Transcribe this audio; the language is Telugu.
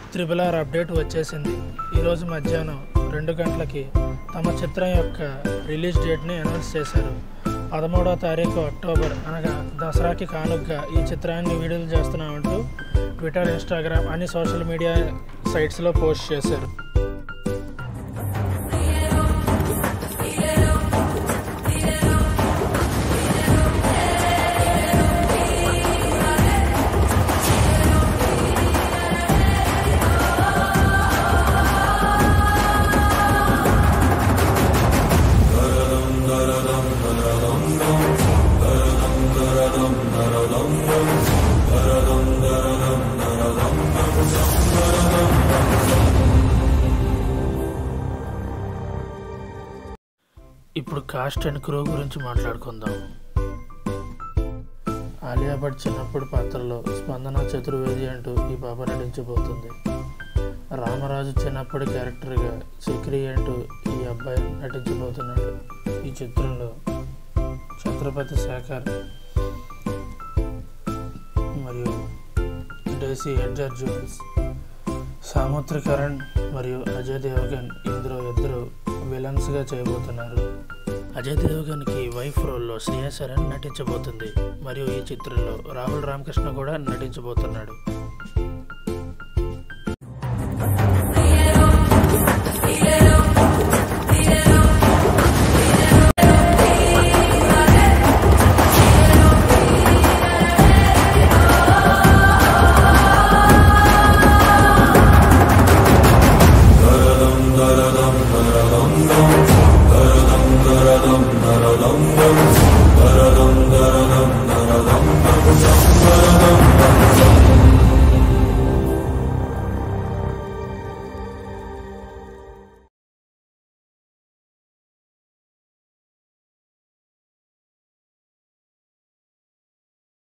త్రిబుల్ ఆర్ అప్డేట్ వచ్చేసింది ఈరోజు మధ్యాహ్నం రెండు గంటలకి తమ చిత్రం యొక్క రిలీజ్ డేట్ని అనౌన్స్ చేశారు పదమూడవ తారీఖు అక్టోబర్ అనగా దసరాకి కానుగ్గా ఈ చిత్రాన్ని విడుదల చేస్తున్నామంటూ ట్విట్టర్ ఇన్స్టాగ్రామ్ అన్ని సోషల్ మీడియా సైట్స్లో పోస్ట్ చేశారు ఇప్పుడు కాస్ట్ అండ్ క్రూ గురించి మాట్లాడుకుందాం ఆలియా భట్ చిన్నప్పుడు పాత్రలో స్పందన చతుర్వేది అంటూ ఈ పాప నటించబోతుంది రామరాజు చిన్నప్పటి క్యారెక్టర్గా చక్రి అంటూ ఈ అబ్బాయి నటించబోతున్నాడు ఈ చిత్రంలో ఛత్రపతి శేఖర్ మరియు డేసీ ఎడ్జర్ జూల్స్ సాముద్రికరణ్ మరియు అజయ్ దేవగన్ ఇందులో ఇద్దరు విలన్స్గా చేయబోతున్నారు అజయ్ దేవగన్కి వైఫ్ రోల్లో శ్రేయా శరణ్ నటించబోతుంది మరియు ఈ చిత్రంలో రాహుల్ రామకృష్ణ కూడా నటించబోతున్నాడు